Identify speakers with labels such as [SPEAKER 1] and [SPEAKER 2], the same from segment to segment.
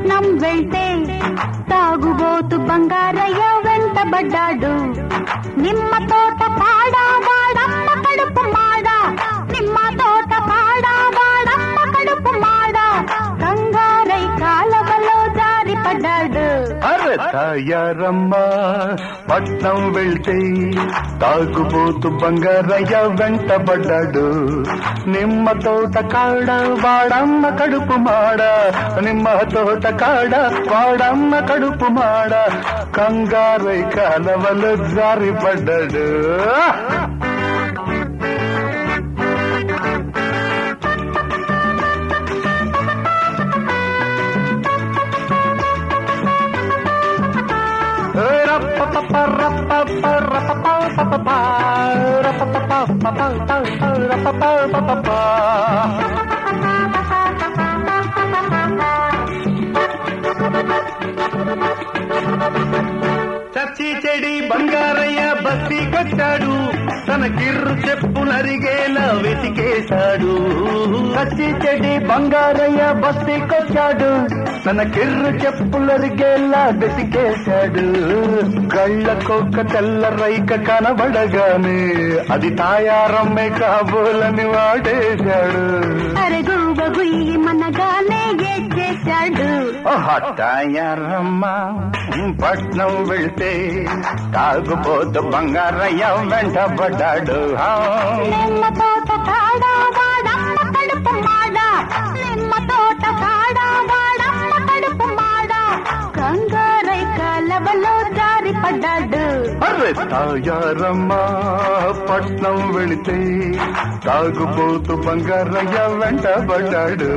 [SPEAKER 1] పట్నం వెళ్తే తాగుబోతు బంగారయ్య వెంటబడ్డాడు నిమ్మ తోట పాడా వాడమ్మ కడుపు మాడ నిమ్మ తోట పాడా వాడమ్మ కడుపు మాడ కంగారై కాలవలో జారి పడ్డాడు
[SPEAKER 2] అరే తాయారమ్మ పట్నం వెళ్తే తాగుబోతు బంగారయ్య వెంటబడ్డాడు నిమ్మ తోట కాడ వాడమ్మ కడుపు మాడ నిమ్మ తోట కాడ వాడమ్మ కడుపు మాడ కంగారై కాలవలు జారి పడ్డాడు చచ్చి చెడి బంగారయ్య బస్తీకొచ్చాడు తన కిర్రు చెప్పులరిగేలా వెతికేశాడు చచ్చి చెడి బంగారయ్య బస్తీకొచ్చాడు తన కిర్రు చెప్పులరిగేలా వెతికేశాడు కళ్ళకొక్క తెల్ల రైక కనబడగానే అది తాయారమ్మే కాబోలని వాడేశాడు
[SPEAKER 1] అరగువ గుయ్యి మనగానే చేశాడు
[SPEAKER 2] తాయారమ్మ పట్నం వెళ్తే తాగుబోతు బంగారయ్య వెంటబడ్డాడు
[SPEAKER 1] నిమ్మ తోట కాడా వాడమ్మ కడుపు మాడ నిమ్మ తోట కాడా వాడమ్మ కడుపు మాడ కంగారై కాలవలో జారి పడ్డాడు
[SPEAKER 2] అరే తాయారమ్మ పట్నం వెళితే తాగుబోతు బంగారయ్య వెంటబడ్డాడు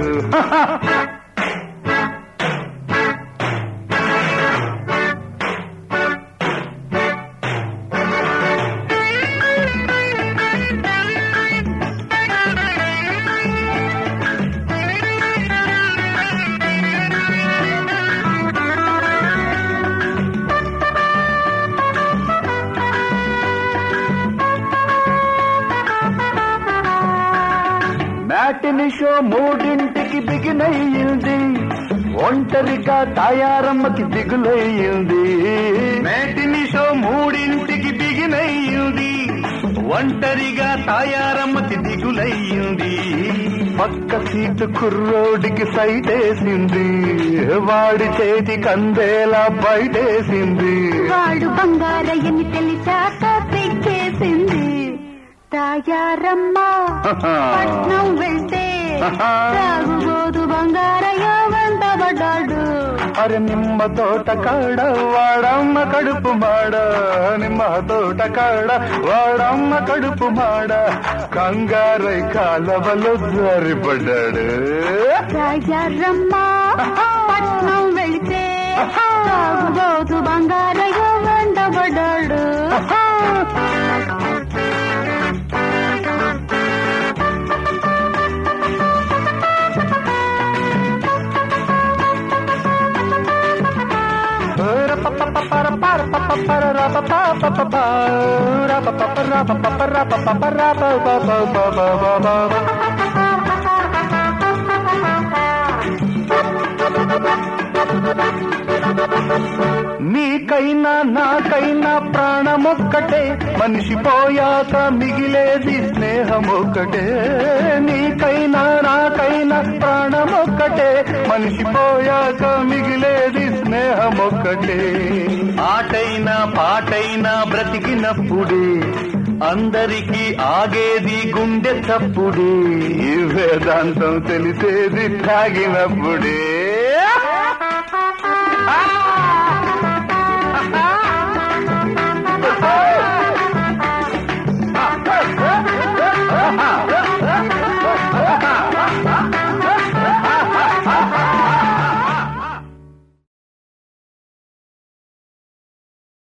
[SPEAKER 2] మ్యాటిని షో మూడింటికి బిగినయ్యింది ఒంటరిగా తాయారమ్మకి దిగులయ్యింది మ్యాటిని షో మూడింటికి బిగినయ్యింది ఒంటరిగా తాయారమ్మకి దిగులయ్యింది పక్క సీటు కుర్రోడికి సైటేసింది వాడి చేతి కందేలా బయటేసింది
[SPEAKER 1] వాడు బంగారయ్యని తెలిసాక పెంచేసింది తాయారమ్మ పట్నం వెళ్తే తాగుబోదు బంగారయ్య వెంటబడ్డాడు
[SPEAKER 2] అరే నిమ్మ తోట కాడ వాడమ్మ కడుపు మాడ నిమ్మ తోట కాడ వాడమ్మ కడుపు మాడ కంగారై కాలవలో జారిపడ్డాడు
[SPEAKER 1] తాయారమ్మ పట్నం వెళ్తే తాగుబోదు బంగారయ్య వెంటబడ్డాడు
[SPEAKER 2] నీకైనా నాకైనా ప్రాణమొక్కటే మనిషి పోయాక మిగిలేది స్నేహమొక్కటే నీకైనా నాకైనా ప్రాణమొక్కటే మనిషి పోయాక మిగిలేది స్నేహమొక్కటే ఆటైనా పాటైనా బ్రతికినప్పుడే అందరికీ ఆగేది గుండె చప్పుడే ఈ వేదాంతం తెలిసేది తాగినప్పుడే